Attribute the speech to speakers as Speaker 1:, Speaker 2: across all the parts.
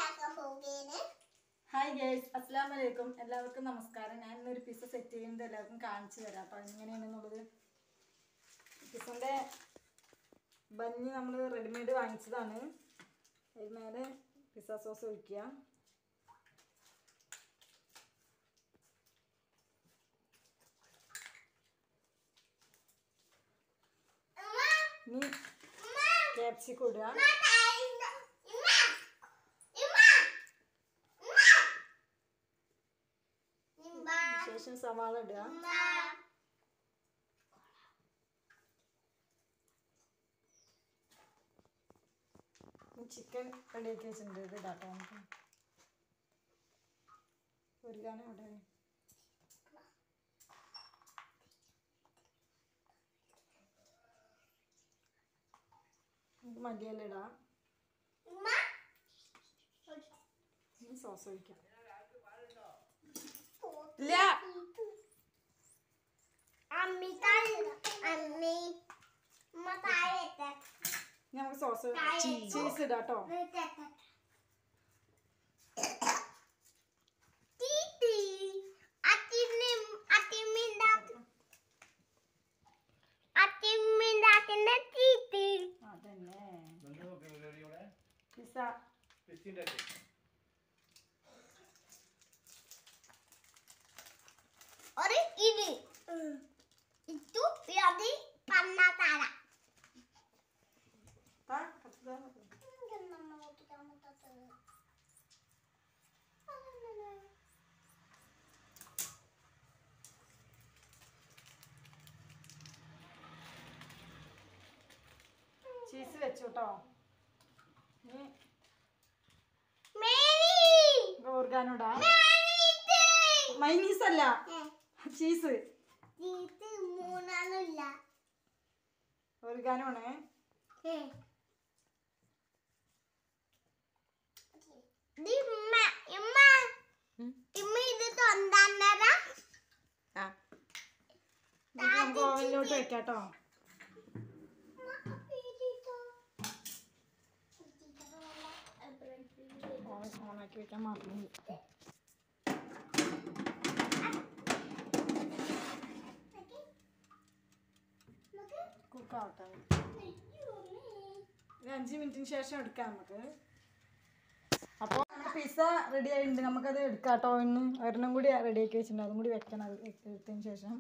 Speaker 1: ഉണ്ടാക്കാൻ പോവുകയാണ്
Speaker 2: hi girls അസ്സാം വലൈക്കും എല്ലാവർക്കും നമസ്കാരം ഞാൻ ഇന്നൊരു പിസ്സ സെറ്റ് ചെയ്യുന്നത് എല്ലാവർക്കും കാണിച്ചു തരാം അപ്പോൾ എങ്ങനെയാണെന്നുള്ളത് പിസ്സൻ്റെ ബന്നി നമ്മൾ റെഡിമെയ്ഡ് വാങ്ങിച്ചതാണ് അതിന് മേലെ പിസ്സ സോസ് ഒഴിക്കുക ഇനി ക്യാപ്സിക്കം ഇടുക ശേഷം സവാള ഇടുക ചിക്കൻ റെഡിയാക്കി വെച്ചിട്ടുണ്ട് ഇത് ഇടാട്ടോ നമുക്ക് ഒരു ഗാനം അവിടെ നമുക്ക് മല്ലിയെല്ലാം ഇടാം ഇനി സോസ് ഒഴിക്കാം ഇല്ല
Speaker 1: അമ്മി താഴെ അമ്മി ഉമ്മ താഴെ
Speaker 2: ഇനി നമുക്ക് സോസ് ചീസ് ഇടാട്ടോ
Speaker 1: തീറ്റി അത്തിമിം അത്തിമിണ്ടാ അത്തിമിണ്ടാത്തിന്റെ തീറ്റി
Speaker 2: അതന്നെ പിസ്സ
Speaker 1: ഒരു ഇത് ഇതു അത് പന്ന താര
Speaker 2: താ, കുറച്ച് താ. ചീസ് വെച്ചു കേട്ടോ ഇനി ഓർഗാനോ ഇടാം മൈനീസ് അല്ല ചീസ്
Speaker 1: ഇത് മൂന്നാളില്ല
Speaker 2: ഓർഗാനോ ആണ്
Speaker 1: ഇത് ഇമ്മ ഇമ്മ ഇമ്മ ഇത് തൊണ്ടാന്നറ
Speaker 2: നമുക്ക് ഓവനിലോട്ട് വെക്കാം കേട്ടോ ഓവൻ ഓണാക്കി വെക്കാൻ മറന്നു കുക്കാവട്ടെ ഒരു അഞ്ച് മിനിറ്റിന് ശേഷം എടുക്കാം നമുക്ക് അപ്പോൾ നമ്മുടെ പിസ്സ റെഡി ആയിട്ടുണ്ട് നമുക്കത് എടുക്കാം കേട്ടോ ഇന്ന് ഒരെണ്ണം കൂടി റെഡി ആക്കി വെച്ചിട്ടുണ്ട് അതും കൂടി വെക്കണം അത് എടുത്തതിന് ശേഷം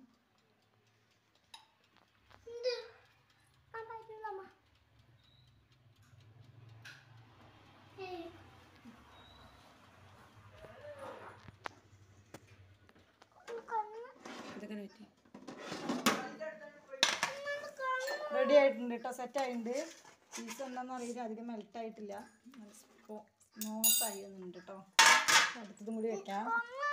Speaker 2: റെഡി ആയിട്ടുണ്ട് കേട്ടോ സെറ്റ് ആയിട്ടുണ്ട് ചീസ് എന്താണെന്ന് അറിയില്ല അധികം മെൽറ്റ് ആയിട്ടില്ല സ്മൂത്ത് ആയി വന്നിട്ടുണ്ട് കേട്ടോ അടുത്തതും കൂടി വെക്കാം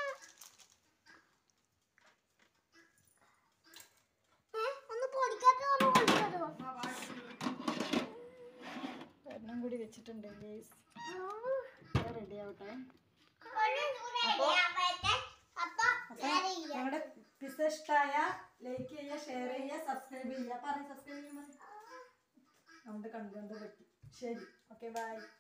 Speaker 1: ഒന്ന് പൊടിക്കാത്ത ഒന്ന് പൊടിക്കാത്തോ
Speaker 2: ഒരെണ്ണം കൂടി വെച്ചിട്ടുണ്ട് ഗേസ് റെഡി ആവട്ടെ
Speaker 1: അപ്പൊ
Speaker 2: അപ്പം ഞങ്ങളുടെ പിസ്സ ഇഷ്ടമായ ലൈക്ക് ചെയ്യുക ഷെയർ ചെയ്യുക സബ്സ്ക്രൈബ് ചെയ്യുക പറയും സബ്സ്ക്രൈബ് ചെയ്യുമ്പോൾ അതുകൊണ്ട് കണ്ടുകൊണ്ട് പറ്റി ശരി ഓക്കെ ബൈ